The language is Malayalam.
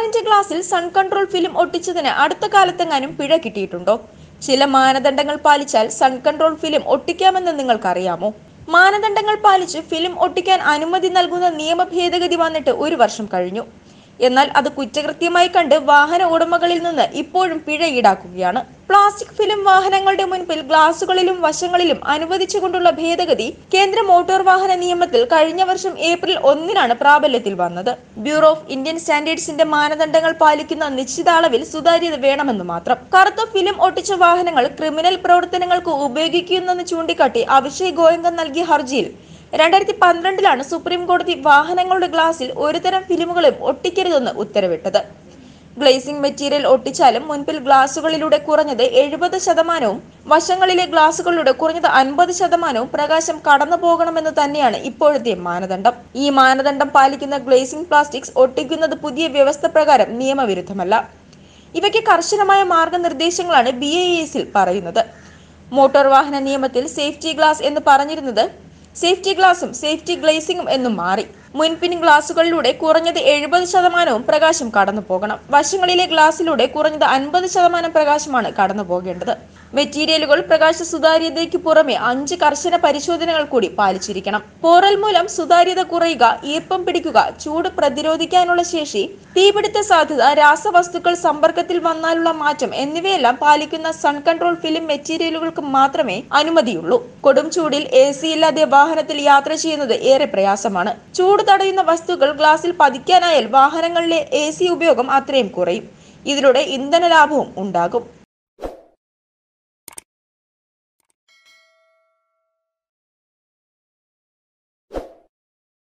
ഇഞ്ച് ഗ്ലാസിൽ സൺ കൺട്രോൾ ഫിലിം ഒട്ടിച്ചതിന് അടുത്ത കാലത്തെങ്ങാനും പിഴ കിട്ടിയിട്ടുണ്ടോ ചില മാനദണ്ഡങ്ങൾ പാലിച്ചാൽ സൺ കൺട്രോൾ ഫിലിം ഒട്ടിക്കാമെന്ന് നിങ്ങൾക്കറിയാമോ മാനദണ്ഡങ്ങൾ പാലിച്ച് ഫിലിം ഒട്ടിക്കാൻ അനുമതി നൽകുന്ന നിയമ ഭേദഗതി വന്നിട്ട് ഒരു വർഷം കഴിഞ്ഞു എന്നാൽ അത് കുറ്റകൃത്യമായി കണ്ട് വാഹന ഉടമകളിൽ നിന്ന് ഇപ്പോഴും പിഴ ഈടാക്കുകയാണ് പ്ലാസ്റ്റിക് ഫിലിം വാഹനങ്ങളുടെ മുൻപിൽ ഗ്ലാസുകളിലും വശങ്ങളിലും അനുവദിച്ചുകൊണ്ടുള്ള ഭേദഗതി കേന്ദ്ര മോട്ടോർ വാഹന നിയമത്തിൽ കഴിഞ്ഞ വർഷം ഏപ്രിൽ ഒന്നിനാണ് പ്രാബല്യത്തിൽ വന്നത് ബ്യൂറോ ഓഫ് ഇന്ത്യൻ സ്റ്റാൻഡേർഡ്സിന്റെ മാനദണ്ഡങ്ങൾ പാലിക്കുന്ന നിശ്ചിത അളവിൽ സുതാര്യത വേണമെന്ന് മാത്രം കറുത്ത ഫിലിം ഒട്ടിച്ച വാഹനങ്ങൾ ക്രിമിനൽ പ്രവർത്തനങ്ങൾക്ക് ഉപയോഗിക്കുന്നെന്ന് ചൂണ്ടിക്കാട്ടി അഭിഷേക് ഗോയങ്ക നൽകിയ ഹർജിയിൽ രണ്ടായിരത്തി പന്ത്രണ്ടിലാണ് സുപ്രീം കോടതി വാഹനങ്ങളുടെ ഗ്ലാസിൽ ഒരുതരം ഫിലിമുകളും ഒട്ടിക്കരുതെന്ന് ഉത്തരവിട്ടത് ഗ്ലേസിംഗ് മെറ്റീരിയൽ ഒട്ടിച്ചാലും മുൻപിൽ ഗ്ലാസുകളിലൂടെ കുറഞ്ഞത് എഴുപത് ശതമാനവും വശങ്ങളിലെ ഗ്ലാസുകളിലൂടെ കുറഞ്ഞത് അൻപത് ശതമാനവും പ്രകാശം കടന്നു പോകണമെന്ന് തന്നെയാണ് ഇപ്പോഴത്തെ മാനദണ്ഡം ഈ മാനദണ്ഡം പാലിക്കുന്ന ഗ്ലേസിംഗ് പ്ലാസ്റ്റിക്സ് ഒട്ടിക്കുന്നത് പുതിയ വ്യവസ്ഥ പ്രകാരം നിയമവിരുദ്ധമല്ല ഇവയ്ക്ക് കർശനമായ മാർഗനിർദ്ദേശങ്ങളാണ് ബി ഐ എസിൽ പറയുന്നത് മോട്ടോർ വാഹന നിയമത്തിൽ സേഫ്റ്റി ഗ്ലാസ് എന്ന് പറഞ്ഞിരുന്നത് സേഫ്റ്റി ഗ്ലാസും സേഫ്റ്റി ഗ്ലേസിംഗും എന്നും മാറി മുൻപിൻ ഗ്ലാസുകളിലൂടെ കുറഞ്ഞത് എഴുപത് ശതമാനവും പ്രകാശം കടന്നു പോകണം വശങ്ങളിലെ ഗ്ലാസിലൂടെ കുറഞ്ഞത് അൻപത് ശതമാനം പ്രകാശമാണ് കടന്നു പോകേണ്ടത് മെറ്റീരിയലുകൾ പ്രകാശ സുതാര്യതയ്ക്ക് പുറമെ അഞ്ച് കർശന പരിശോധനകൾ കൂടി പാലിച്ചിരിക്കണം പോറൽ മൂലം സുതാര്യത കുറയുക ഈർപ്പം പിടിക്കുക ചൂട് പ്രതിരോധിക്കാനുള്ള ശേഷി തീപിടുത്ത സാധ്യത രാസവസ്തുക്കൾ സമ്പർക്കത്തിൽ വന്നാലുള്ള മാറ്റം എന്നിവയെല്ലാം പാലിക്കുന്ന സൺ കൺട്രോൾ ഫിലിം മെറ്റീരിയലുകൾക്ക് മാത്രമേ അനുമതിയുള്ളൂ കൊടും ചൂടിൽ എ സി ഇല്ലാതെ വാഹനത്തിൽ യാത്ര ചെയ്യുന്നത് ഏറെ പ്രയാസമാണ് ചൂട് തടയുന്ന വസ്തുക്കൾ ഗ്ലാസിൽ പതിക്കാനായാൽ വാഹനങ്ങളിലെ എ സി ഉപയോഗം അത്രയും കുറയും ഇതിലൂടെ ഇന്ധന ലാഭവും ഉണ്ടാകും